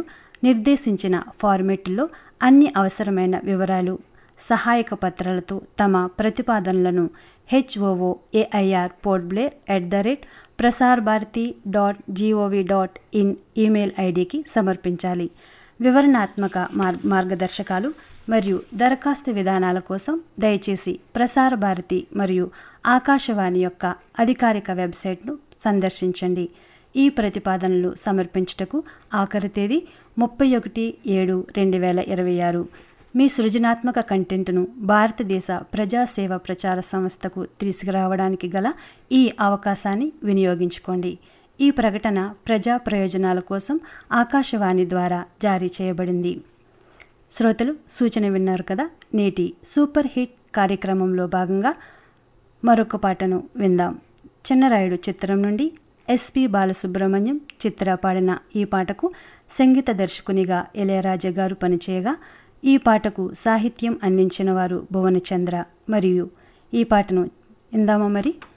విద్యార్థులు నిర్దేశించిన ఫార్మెట్లో అన్ని అవసరమైన వివరాలు సహాయక పత్రాలతో తమ ప్రతిపాదనలను HOO AIR Port Blair at the rate Prasar Bharati dot GOV dot in email ఐడికి సమర్పించాలి వివరణాత్మక మార్ మార్గదర్శకాలు మరియు దరఖాస్తు విధానాల కోసం దయచేసి ప్రసార భారతి మరియు ఆకాశవాణి యొక్క అధికారిక వెబ్సైట్ను సందర్శించండి ఈ ప్రతిపాదనలు సమర్పించుటకు ఆఖరి తేదీ ముప్పై ఒకటి ఏడు రెండు వేల ఇరవై ఆరు మీ సృజనాత్మక కంటెంట్ను భారతదేశ ప్రజాసేవ ప్రచార సంస్థకు తీసుకురావడానికి గల ఈ అవకాశాన్ని వినియోగించుకోండి ఈ ప్రకటన ప్రజా ప్రయోజనాల కోసం ఆకాశవాణి ద్వారా జారీ చేయబడింది శ్రోతలు సూచన విన్నారు కదా నేటి సూపర్ హిట్ కార్యక్రమంలో భాగంగా మరొక పాటను విందాం చిన్నరాయుడు చిత్రం నుండి ఎస్పి బాలసుబ్రహ్మణ్యం చిత్ర పాడిన ఈ పాటకు సంగీత దర్శకునిగా ఇళయరాజా గారు పనిచేయగా ఈ పాటకు సాహిత్యం అందించిన వారు భువనచంద్ర మరియు ఈ పాటను ఇందామా మరి